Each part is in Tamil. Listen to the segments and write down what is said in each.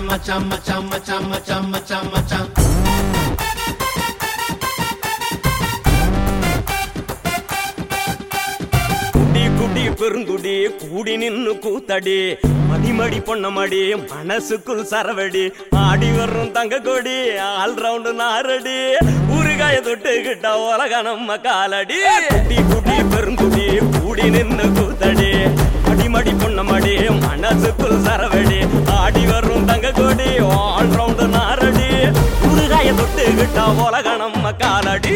மச்சான் மச்சான் மச்சான் மச்சான் மச்சான் மச்சான் குடி குடி பெருங்குடி கூடி நின்னு கூத்தடி மடிமடி பொண்ணமடி மனசுக்குள் சரவடி ஆடி வரும் தங்க கொடி ஆல் ரவுண்டு நாரடி ஊறுகாய தொட்டுக்கிட்ட உலக நம்ம காலடி குடி குடி பெருங்குடி கூடி நின்னு கூத்தடி மடிமடி பொண்ணமடி மனசுக்குள் சரவடி ஆடி வரும் தங்க கொடி ஆல் ரவுண்டு நாரடி ஊறுகாய தொட்டுக்கிட்ட உலக நம்ம காலடி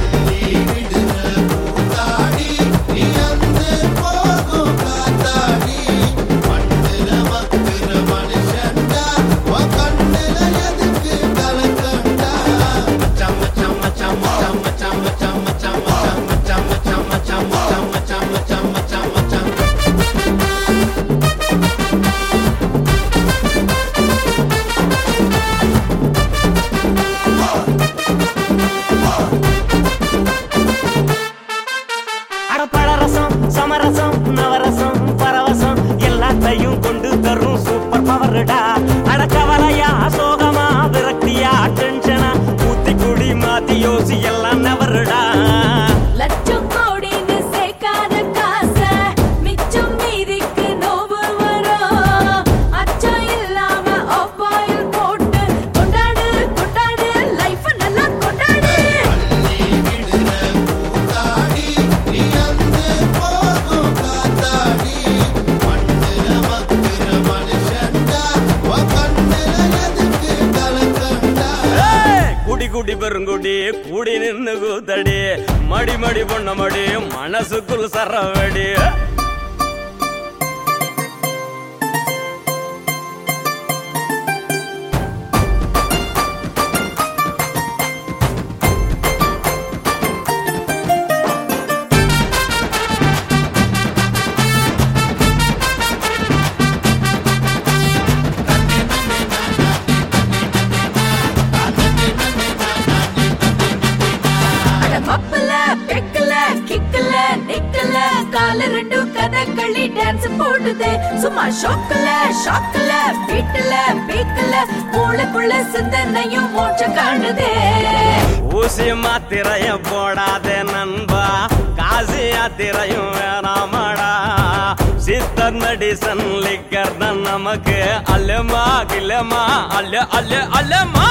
மச்சான் மச்சான் மச்சான் மச்சான் மச்சான் மச்சான் மச்சான் மச்சான் மச்சான் மச்சான் மச்சான் மச்சான் மச்சான் மச்சான் மச்சான் மச்சான் அடப்பழரசம் சமரசம் நவரசம் பரவசம் எல்லாத்தையும் கொண்டு தரும் சூப்பர் பவர்டா அடக்கவலையா சோகமா விரக்தியா டென்ஷனா ஊத்தி குடி மாத்தி யோசி எல்லாம் நவருடா லட்சம் கோடின்னு சேர்க்காத காசை மிச்சம் மீதிக்கு நோவு வரும் அச்சம் இல்லாம ஆப்பாயில் போட்டு கொண்டாடு கொண்டாடு லைஃப் நல்லா கொண்டாடு ஏய், குடி குடி பெருங்குடி கூடி நின்னு கூத்தடி மடி மடி பொண்ண மடி மனசுக்குள் சரவடி அட மப்பல பெக்கல கிக்கல நிக்கல கால ரெண்டும் கதகளி டான்ஸ் போடுதே சும்மா ஷோக்கல ஷாக்கல பீட்டல பீக்கல மூளைக்குள்ள சிந்தனையும் மூச்சு காணுதே ஊசி மாத்திரையும் போடாத நண்பா காசி யாத்திரையும் வேணாமடா சித்தர் மெடிசன் லிக்கர் தான் நமக்கு அல்லமா கில்லமா அல்ல அல்ல அல்லமா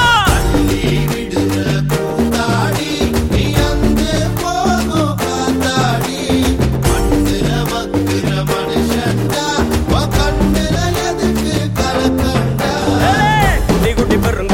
ஏய், குட்டி குட்டி பெருங்க